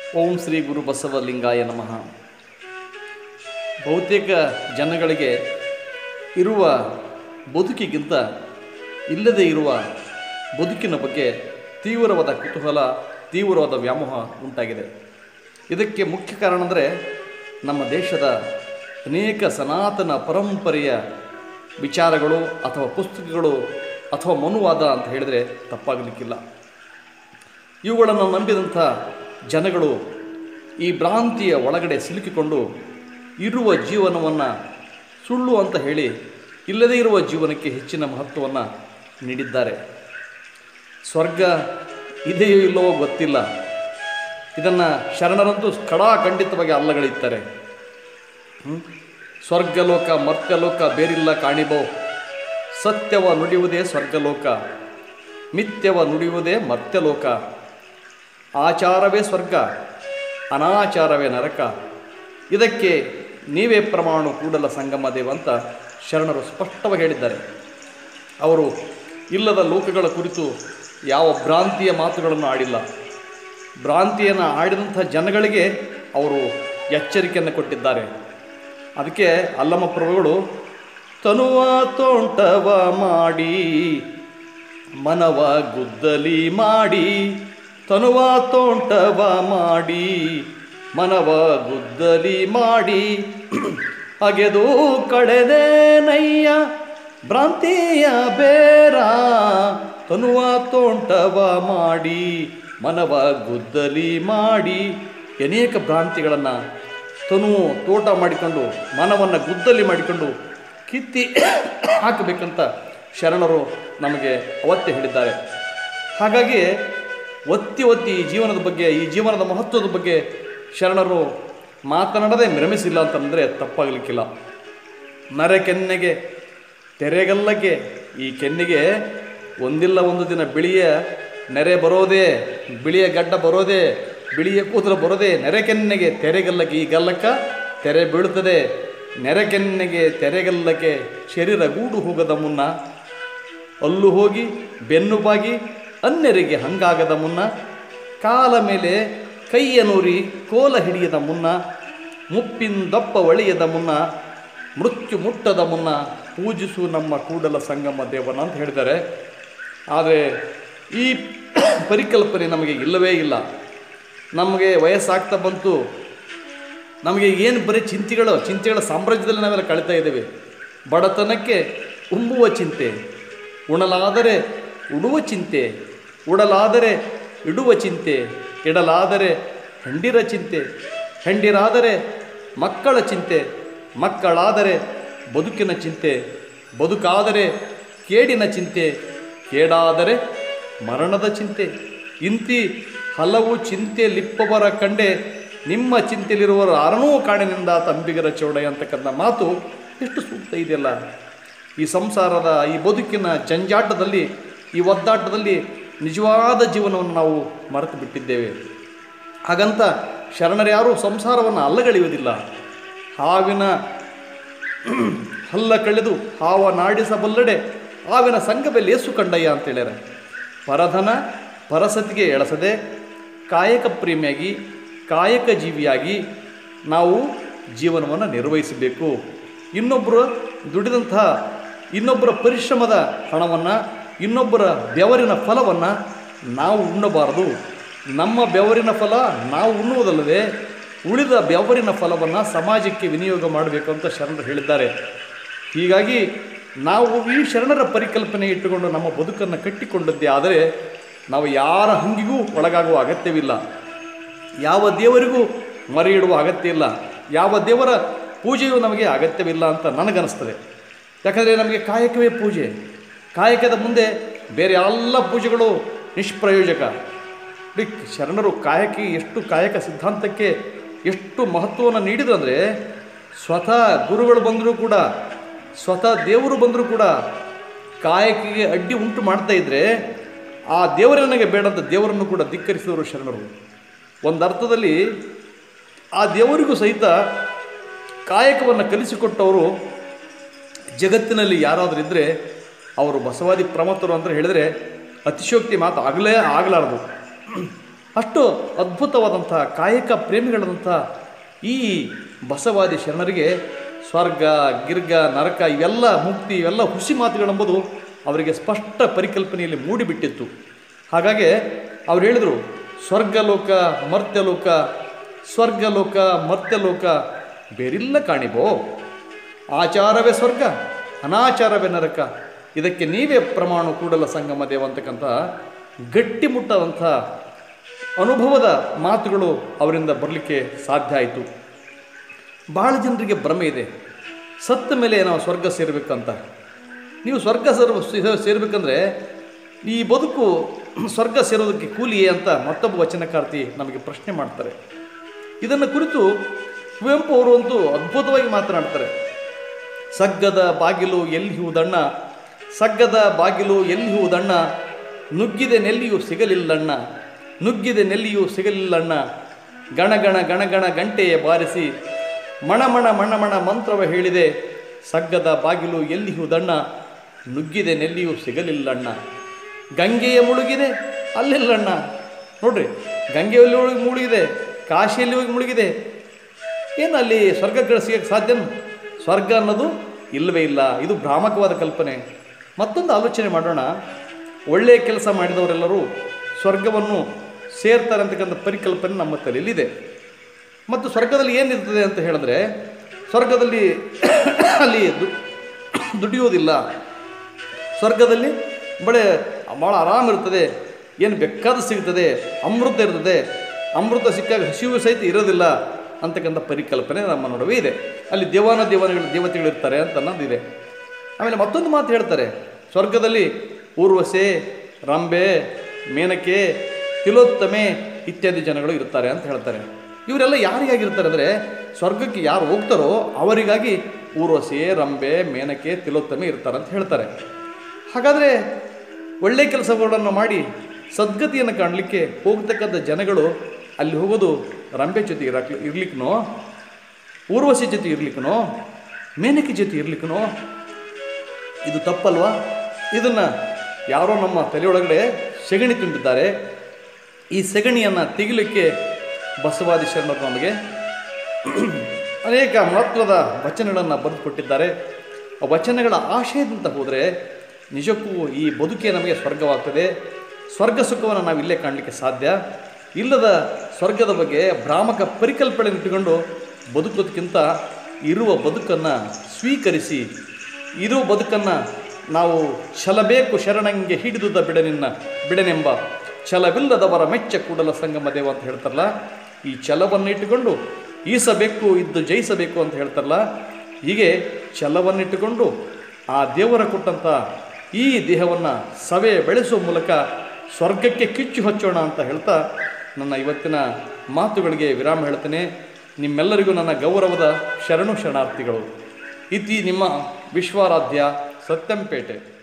ಓಂ ಶ್ರೀ ಗುರು ಬಸವಲಿಂಗಾಯ ನಮಃ ಬಹುತೇಕ ಜನಗಳಿಗೆ ಇರುವ ಬದುಕಿಗಿಂತ ಇಲ್ಲದೇ ಇರುವ ಬದುಕಿನ ಬಗ್ಗೆ ತೀವ್ರವಾದ ಕುತೂಹಲ ತೀವ್ರವಾದ ವ್ಯಾಮೋಹ ಉಂಟಾಗಿದೆ ಇದಕ್ಕೆ ಮುಖ್ಯ ಕಾರಣ ಅಂದರೆ ನಮ್ಮ ದೇಶದ ಅನೇಕ ಸನಾತನ ಪರಂಪರೆಯ ವಿಚಾರಗಳು ಅಥವಾ ಪುಸ್ತಕಗಳು ಅಥವಾ ಮನುವಾದ ಅಂತ ಹೇಳಿದರೆ ತಪ್ಪಾಗಲಿಕ್ಕಿಲ್ಲ ಇವುಗಳನ್ನು ನಂಬಿದಂಥ ಜನಗಳು ಈ ಭ್ರಾಂತಿಯ ಒಳಗಡೆ ಸಿಲುಕಿಕೊಂಡು ಇರುವ ಜೀವನವನ್ನು ಸುಳ್ಳು ಅಂತ ಹೇಳಿ ಇಲ್ಲದೇ ಇರುವ ಜೀವನಕ್ಕೆ ಹೆಚ್ಚಿನ ಮಹತ್ವವನ್ನು ನೀಡಿದ್ದಾರೆ ಸ್ವರ್ಗ ಇದೆಯೋ ಇಲ್ಲವೋ ಗೊತ್ತಿಲ್ಲ ಇದನ್ನು ಶರಣರಂತೂ ಖಡಾಖಂಡಿತವಾಗಿ ಅಲ್ಲಗಳಿದ್ದಾರೆ ಹ್ಮ್? ಸ್ವರ್ಗಲೋಕ ಮರ್ತ್ಯಲೋಕ ಬೇರಿಲ್ಲ ಕಾಣಿಬೋ ಸತ್ಯವ ನುಡಿಯುವುದೇ ಸ್ವರ್ಗಲೋಕ ಮಿಥ್ಯವ ನುಡಿಯುವುದೇ ಮರ್ತ್ಯಲೋಕ ಆಚಾರವೇ ಸ್ವರ್ಗ ಅನಾಚಾರವೇ ನರಕ ಇದಕ್ಕೆ ನೀವೇ ಪ್ರಮಾಣ ಕೂಡಲ ಸಂಗಮ ದೇವ ಅಂತ ಶರಣರು ಸ್ಪಷ್ಟವಾಗಿ ಹೇಳಿದ್ದಾರೆ ಅವರು ಇಲ್ಲದ ಲೋಕಗಳ ಕುರಿತು ಯಾವ ಭ್ರಾಂತಿಯ ಮಾತುಗಳನ್ನು ಆಡಿಲ್ಲ ಭ್ರಾಂತಿಯನ್ನು ಆಡಿದಂಥ ಜನಗಳಿಗೆ ಅವರು ಎಚ್ಚರಿಕೆಯನ್ನು ಕೊಟ್ಟಿದ್ದಾರೆ ಅದಕ್ಕೆ ಅಲ್ಲಮ್ಮ ಪ್ರಭುಗಳು ತನುವ ತೋಂಟವ ಮಾಡಿ ಮನವ ಗುದ್ದಲಿ ಮಾಡಿ ತನುವ ತೋಂಟವ ಮಾಡಿ ಮನವ ಗುದ್ದಲಿ ಮಾಡಿ ಅಗೆದು ಕಳೆದೆ ನಯ್ಯ ಭ್ರಾಂತಿಯ ಬೇರ ತನುವ ತೋಂಟವ ಮಾಡಿ ಮನವ ಗುದ್ದಲಿ ಮಾಡಿ ಅನೇಕ ಭ್ರಾಂತಿಗಳನ್ನು ತನು ತೋಟ ಮಾಡಿಕೊಂಡು ಮನವನ್ನು ಗುದ್ದಲಿ ಮಾಡಿಕೊಂಡು ಕಿತ್ತಿ ಹಾಕಬೇಕಂತ ಶರಣರು ನಮಗೆ ಅವತ್ತೇ ಹೇಳಿದ್ದಾರೆ ಹಾಗಾಗಿ ಒತ್ತಿ ಒತ್ತಿ ಈ ಜೀವನದ ಬಗ್ಗೆ ಈ ಜೀವನದ ಮಹತ್ವದ ಬಗ್ಗೆ ಶರಣರು ಮಾತನಾಡದೆ ಮಿರಮಿಸಿಲ್ಲ ಅಂತಂದರೆ ತಪ್ಪಾಗಲಿಕ್ಕಿಲ್ಲ ನರೆ ಕೆನ್ನೆಗೆ ತೆರೆಗಲ್ಲಕ್ಕೆ ಈ ಕೆನ್ನೆಗೆ ಒಂದಿಲ್ಲ ಒಂದು ದಿನ ಬಿಳಿಯ ನೆರೆ ಬರೋದೇ ಬಿಳಿಯ ಗಡ್ಡ ಬರೋದೇ ಬಿಳಿಯ ಕೂದಲು ಬರೋದೇ ನೆರೆ ಕೆನ್ನೆಗೆ ತೆರೆಗಲ್ಲಕ್ಕೆ ಈ ಗಲ್ಲಕ್ಕ ತೆರೆ ಬೀಳುತ್ತದೆ ನೆರೆ ಕೆನ್ನೆಗೆ ತೆರೆಗಲ್ಲಕ್ಕೆ ಶರೀರ ಗೂಡು ಹೋಗದ ಮುನ್ನ ಅಲ್ಲು ಹೋಗಿ ಬೆನ್ನು ಬಾಗಿ ಅನ್ಯರಿಗೆ ಹಂಗಾಗದ ಮುನ್ನ ಕಾಲ ಮೇಲೆ ಕೈಯ ನೂರಿ ಕೋಲ ಹಿಡಿಯದ ಮುನ್ನ ಮುಪ್ಪಿಂದಪ್ಪ ಒಳೆಯದ ಮುನ್ನ ಮೃತ್ಯು ಮುಟ್ಟದ ಮುನ್ನ ಪೂಜಿಸು ನಮ್ಮ ಕೂಡಲ ಸಂಗಮ ದೇವನ ಅಂತ ಹೇಳಿದ್ದಾರೆ ಆದರೆ ಈ ಪರಿಕಲ್ಪನೆ ನಮಗೆ ಇಲ್ಲವೇ ಇಲ್ಲ ನಮಗೆ ವಯಸ್ಸಾಗ್ತಾ ಬಂತು ನಮಗೆ ಏನು ಬರೀ ಚಿಂತೆಗಳು ಚಿಂತೆಗಳ ಸಾಮ್ರಾಜ್ಯದಲ್ಲಿ ನಾವೆಲ್ಲ ಕಳೀತಾ ಇದ್ದೇವೆ ಬಡತನಕ್ಕೆ ಉಂಬುವ ಚಿಂತೆ ಉಣಲಾದರೆ ಉಡುವ ಚಿಂತೆ ಉಡಲಾದರೆ ಇಡುವ ಚಿಂತೆ ಇಡಲಾದರೆ ಹೆಂಡಿರ ಚಿಂತೆ ಹೆಂಡಿರಾದರೆ ಮಕ್ಕಳ ಚಿಂತೆ ಮಕ್ಕಳಾದರೆ ಬದುಕಿನ ಚಿಂತೆ ಬದುಕಾದರೆ ಕೇಡಿನ ಚಿಂತೆ ಕೇಡಾದರೆ ಮರಣದ ಚಿಂತೆ ಇಂತಿ ಹಲವು ಚಿಂತೆ ಲಿಪ್ಪವರ ಕಂಡೆ ನಿಮ್ಮ ಚಿಂತೆಯಲ್ಲಿರುವವರು ಯಾರನೂ ಕಾಣಿನಿಂದ ತಂಬಿಗರ ಚೌಡಯ ಅಂತಕ್ಕಂಥ ಮಾತು ಎಷ್ಟು ಸೂಕ್ತ ಇದೆಯಲ್ಲ ಈ ಸಂಸಾರದ ಈ ಬದುಕಿನ ಜಂಜಾಟದಲ್ಲಿ ಈ ಒದ್ದಾಟದಲ್ಲಿ ನಿಜವಾದ ಜೀವನವನ್ನು ನಾವು ಮರೆತು ಬಿಟ್ಟಿದ್ದೇವೆ ಹಾಗಂತ ಶರಣರು ಯಾರೂ ಸಂಸಾರವನ್ನು ಅಲ್ಲಗಳೆಯುವುದಿಲ್ಲ ಹಾವಿನ ಹಲ್ಲ ಕಳೆದು ಹಾವ ನಾಡಿಸಬಲ್ಲಡೆ ಹಾವಿನ ಸಂಘವೇ ಲೇಸು ಕಂಡಯ್ಯ ಅಂತ ಹೇಳ್ಯಾರ ಪರಧನ ಪರಸತಿಗೆ ಎಳಸದೆ ಕಾಯಕ ಪ್ರೇಮಿಯಾಗಿ ಕಾಯಕ ಜೀವಿಯಾಗಿ ನಾವು ಜೀವನವನ್ನು ನಿರ್ವಹಿಸಬೇಕು ಇನ್ನೊಬ್ಬರು ದುಡಿದಂತಹ ಇನ್ನೊಬ್ಬರ ಪರಿಶ್ರಮದ ಹಣವನ್ನು ಇನ್ನೊಬ್ಬರ ಬೆವರಿನ ಫಲವನ್ನು ನಾವು ಉಣ್ಣಬಾರದು ನಮ್ಮ ಬೆವರಿನ ಫಲ ನಾವು ಉಣ್ಣುವುದಲ್ಲದೆ ಉಳಿದ ಬೆವರಿನ ಫಲವನ್ನು ಸಮಾಜಕ್ಕೆ ವಿನಿಯೋಗ ಮಾಡಬೇಕು ಅಂತ ಶರಣರು ಹೇಳಿದ್ದಾರೆ ಹೀಗಾಗಿ ನಾವು ಈ ಶರಣರ ಪರಿಕಲ್ಪನೆ ಇಟ್ಟುಕೊಂಡು ನಮ್ಮ ಬದುಕನ್ನು ಕಟ್ಟಿಕೊಂಡದ್ದೇ ಆದರೆ ನಾವು ಯಾರ ಹಂಗಿಗೂ ಒಳಗಾಗುವ ಅಗತ್ಯವಿಲ್ಲ ಯಾವ ದೇವರಿಗೂ ಮರೆ ಇಡುವ ಅಗತ್ಯ ಇಲ್ಲ ಯಾವ ದೇವರ ಪೂಜೆಯೂ ನಮಗೆ ಅಗತ್ಯವಿಲ್ಲ ಅಂತ ನನಗನ್ನಿಸ್ತದೆ ಯಾಕಂದರೆ ನಮಗೆ ಕಾಯಕವೇ ಪೂಜೆ ಕಾಯಕದ ಮುಂದೆ ಬೇರೆ ಎಲ್ಲ ಪೂಜೆಗಳು ನಿಷ್ಪ್ರಯೋಜಕ ನೋಡಿ, ಶರಣರು ಕಾಯಕಿ ಎಷ್ಟು ಕಾಯಕ ಸಿದ್ಧಾಂತಕ್ಕೆ ಎಷ್ಟು ಮಹತ್ವವನ್ನು ನೀಡಿದ್ರಂದರೆ ಸ್ವತಃ ಗುರುಗಳು ಬಂದರೂ ಕೂಡ ಸ್ವತಃ ದೇವರು ಬಂದರೂ ಕೂಡ ಕಾಯಕಿಗೆ ಅಡ್ಡಿ ಉಂಟು ಮಾಡ್ತಾ ಇದ್ದರೆ ಆ ದೇವರೇ ನನಗೆ ಬೇಡ ಅಂತ ದೇವರನ್ನು ಕೂಡ ಧಿಕ್ಕರಿಸಿದವರು ಶರಣರು ಒಂದು ಅರ್ಥದಲ್ಲಿ ಆ ದೇವರಿಗೂ ಸಹಿತ ಕಾಯಕವನ್ನು ಕಲಿಸಿಕೊಟ್ಟವರು ಜಗತ್ತಿನಲ್ಲಿ ಯಾರಾದರೂ ಇದ್ದರೆ ಅವರು ಬಸವಾದಿ ಪ್ರಮತ್ತರು ಅಂತ ಹೇಳಿದರೆ ಅತಿಶಯೋಕ್ತಿ ಮಾತು ಆಗಲೇ ಆಗಲಾರದು ಅಷ್ಟು ಅದ್ಭುತವಾದಂಥ ಕಾಯಕ ಪ್ರೇಮಿಗಳಾದಂಥ ಈ ಬಸವಾದಿ ಶರಣರಿಗೆ ಸ್ವರ್ಗ ಗಿರ್ಗ ನರಕ ಇವೆಲ್ಲ ಮುಕ್ತಿ ಇವೆಲ್ಲ ಹುಸಿ ಮಾತುಗಳೆಂಬುದು ಅವರಿಗೆ ಸ್ಪಷ್ಟ ಪರಿಕಲ್ಪನೆಯಲ್ಲಿ ಮೂಡಿಬಿಟ್ಟಿತ್ತು ಹಾಗಾಗಿ ಅವ್ರು ಹೇಳಿದರು ಸ್ವರ್ಗಲೋಕ ಮರ್ತ್ಯಲೋಕ ಸ್ವರ್ಗಲೋಕ ಮರ್ತ್ಯಲೋಕ ಬೇರಿಲ್ಲ ಕಾಣಿಬೋ ಆಚಾರವೇ ಸ್ವರ್ಗ ಅನಾಚಾರವೇ ನರಕ ಇದಕ್ಕೆ ನೀವೇ ಪ್ರಮಾಣ ಕೂಡಲ ಸಂಗಮ ದೇವ ಅಂತಕ್ಕಂಥ ಗಟ್ಟಿಮುಟ್ಟದಂಥ ಅನುಭವದ ಮಾತುಗಳು ಅವರಿಂದ ಬರಲಿಕ್ಕೆ ಸಾಧ್ಯ ಆಯಿತು ಭಾಳ ಜನರಿಗೆ ಭ್ರಮೆ ಇದೆ ಸತ್ತ ಮೇಲೆ ನಾವು ಸ್ವರ್ಗ ಸೇರಬೇಕಂತ ನೀವು ಸ್ವರ್ಗ ಸೇರ ಸೇರಬೇಕಂದ್ರೆ ಈ ಬದುಕು ಸ್ವರ್ಗ ಸೇರೋದಕ್ಕೆ ಕೂಲಿಯೇ ಅಂತ ಮತ್ತೊಬ್ಬ ವಚನಕಾರ್ತಿ ನಮಗೆ ಪ್ರಶ್ನೆ ಮಾಡ್ತಾರೆ ಇದನ್ನು ಕುರಿತು ಕುವೆಂಪು ಅವರು ಅಂತೂ ಅದ್ಭುತವಾಗಿ ಮಾತನಾಡ್ತಾರೆ ಸಗ್ಗದ ಬಾಗಿಲು ಎಲ್ಲಿ ಹೂದಣ್ಣ ಸಗ್ಗದ ಬಾಗಿಲು ಎಲ್ಲಿ ಹೂದಣ್ಣ ನುಗ್ಗಿದೆ ನೆಲ್ಲಿಯು ಸಿಗಲಿಲ್ಲಣ್ಣ ನುಗ್ಗಿದೆ ನೆಲ್ಲಿಯು ಸಿಗಲಿಲ್ಲಣ್ಣ ಗಣಗಣ ಗಣಗಣ ಗಂಟೆಯ ಬಾರಿಸಿ ಮಣಮಣ ಮಣಮಣ ಮಂತ್ರವ ಹೇಳಿದೆ ಸಗ್ಗದ ಬಾಗಿಲು ಎಲ್ಲಿ ಹೂದಣ್ಣ ನುಗ್ಗಿದೆ ನೆಲ್ಲಿಯು ಸಿಗಲಿಲ್ಲಣ್ಣ ಗಂಗೆಯ ಮುಳುಗಿದೆ ಅಲ್ಲಿಲ್ಲಣ್ಣ ನೋಡ್ರಿ ಗಂಗೆಯಲ್ಲಿ ಹೋಗಿ ಮುಳುಗಿದೆ ಕಾಶಿಯಲ್ಲಿ ಹೋಗಿ ಮುಳುಗಿದೆ ಏನು ಅಲ್ಲಿ ಸ್ವರ್ಗಗಳು ಸಿಗಕ್ಕೆ ಸಾಧ್ಯನ ಸ್ವರ್ಗ ಅನ್ನೋದು ಇಲ್ಲವೇ ಇಲ್ಲ ಇದು ಭ್ರಾಮಕವಾದ ಕಲ್ಪನೆ ಮತ್ತೊಂದು ಆಲೋಚನೆ ಮಾಡೋಣ ಒಳ್ಳೆಯ ಕೆಲಸ ಮಾಡಿದವರೆಲ್ಲರೂ ಸ್ವರ್ಗವನ್ನು ಸೇರ್ತಾರೆ ಅಂತಕ್ಕಂಥ ಪರಿಕಲ್ಪನೆ ನಮ್ಮ ತಲೆಯಲ್ಲಿದೆ ಮತ್ತು ಸ್ವರ್ಗದಲ್ಲಿ ಏನಿರ್ತದೆ ಅಂತ ಹೇಳಿದ್ರೆ ಸ್ವರ್ಗದಲ್ಲಿ ಅಲ್ಲಿ ದು- ದುಡಿಯೋದಿಲ್ಲ ಸ್ವರ್ಗದಲ್ಲಿ ಬಳೆ ಭಾಳ ಆರಾಮಿರ್ತದೆ ಏನು ಬೇಕಾದ ಸಿಗ್ತದೆ ಅಮೃತ ಇರ್ತದೆ ಅಮೃತ ಸಿಕ್ಕಾಗ ಹಸಿವು ಸಹಿತ ಇರೋದಿಲ್ಲ ಅಂತಕ್ಕಂಥ ಪರಿಕಲ್ಪನೆ ನಮ್ಮ ನಡುವೆ ಇದೆ ಅಲ್ಲಿ ದೇವಾನ ದೇವಾನಗಳು ದೇವತೆಗಳು ಇರ್ತಾರೆ ಅಂತ ಅನ್ನೋದಿದೆ ಆಮೇಲೆ ಮತ್ತೊಂದು ಮಾತು ಹೇಳ್ತಾರೆ ಸ್ವರ್ಗದಲ್ಲಿ ಊರ್ವಶೆ ರಂಬೆ ಮೇನಕೆ ತಿಲೋತ್ತಮೆ ಇತ್ಯಾದಿ ಜನಗಳು ಇರ್ತಾರೆ ಅಂತ ಹೇಳ್ತಾರೆ ಇವರೆಲ್ಲ ಯಾರಿಗಾಗಿರ್ತಾರೆ ಅಂದರೆ ಸ್ವರ್ಗಕ್ಕೆ ಯಾರು ಹೋಗ್ತಾರೋ ಅವರಿಗಾಗಿ ಊರ್ವಶಿ ರಂಬೆ ಮೇನಕೆ ತಿಲೋತ್ತಮೆ ಇರ್ತಾರೆ ಅಂತ ಹೇಳ್ತಾರೆ ಹಾಗಾದರೆ ಒಳ್ಳೆಯ ಕೆಲಸಗಳನ್ನು ಮಾಡಿ ಸದ್ಗತಿಯನ್ನು ಕಾಣಲಿಕ್ಕೆ ಹೋಗ್ತಕ್ಕಂಥ ಜನಗಳು ಅಲ್ಲಿ ಹೋಗೋದು ರಂಬೆ ಜೊತೆ ಇರಕ್ ಇರ್ಲಿಕ್ಕನೋ ಊರ್ವಶಿ ಜೊತೆ ಇರ್ಲಿಕ್ಕನೋ ಮೇನಕೆ ಜೊತೆ ಇರ್ಲಿಕ್ಕನೋ ಇದು ತಪ್ಪಲ್ವಾ ಇದನ್ನು ಯಾರೋ ನಮ್ಮ ತಲೆಯೊಳಗಡೆ ಸೆಗಣಿ ತುಂಬಿದ್ದಾರೆ ಈ ಸೆಗಣಿಯನ್ನು ತೆಗಿಲಿಕ್ಕೆ ಬಸವಾದಿ ಶರಣರು ನಮಗೆ ಅನೇಕ ಮಹತ್ವದ ವಚನಗಳನ್ನು ಬರೆದುಕೊಟ್ಟಿದ್ದಾರೆ ಆ ವಚನಗಳ ಆಶಯದಂತ ಹೋದರೆ ನಿಜಕ್ಕೂ ಈ ಬದುಕೆ ನಮಗೆ ಸ್ವರ್ಗವಾಗ್ತದೆ ಸ್ವರ್ಗ ಸುಖವನ್ನು ನಾವು ಇಲ್ಲೇ ಕಾಣಲಿಕ್ಕೆ ಸಾಧ್ಯ ಇಲ್ಲದ ಸ್ವರ್ಗದ ಬಗ್ಗೆ ಭ್ರಾಮಕ ಪರಿಕಲ್ಪನೆ ಇಟ್ಟುಕೊಂಡು ಬದುಕೋದಕ್ಕಿಂತ ಇರುವ ಬದುಕನ್ನು ಸ್ವೀಕರಿಸಿ ಇರುವ ಬದುಕನ್ನು ನಾವು ಛಲಬೇಕು ಶರಣಂಗೆ ಹಿಡಿದುದ ಬಿಡನಿನ್ನ ಬಿಡನೆಂಬ ಛಲವಿಲ್ಲದವರ ಮೆಚ್ಚ ಕೂಡಲ ಸಂಗಮ ದೇವ ಅಂತ ಹೇಳ್ತಾರಲ್ಲ ಈ ಛಲವನ್ನು ಇಟ್ಟುಕೊಂಡು ಈಸಬೇಕು ಇದ್ದು ಜಯಿಸಬೇಕು ಅಂತ ಹೇಳ್ತಾರಲ್ಲ ಹೀಗೆ ಛಲವನ್ನಿಟ್ಟುಕೊಂಡು ಆ ದೇವರ ಕೊಟ್ಟಂಥ ಈ ದೇಹವನ್ನು ಸವೆ ಬೆಳೆಸುವ ಮೂಲಕ ಸ್ವರ್ಗಕ್ಕೆ ಕಿಚ್ಚು ಹಚ್ಚೋಣ ಅಂತ ಹೇಳ್ತಾ ನನ್ನ ಇವತ್ತಿನ ಮಾತುಗಳಿಗೆ ವಿರಾಮ ಹೇಳ್ತೇನೆ ನಿಮ್ಮೆಲ್ಲರಿಗೂ ನನ್ನ ಗೌರವದ ಶರಣು ಶರಣಾರ್ಥಿಗಳು ಇತಿ ನಿಮ್ಮ ವಿಶ್ವಾರಾಧ್ಯ ಸತ್ಯಂಪೇಟೆ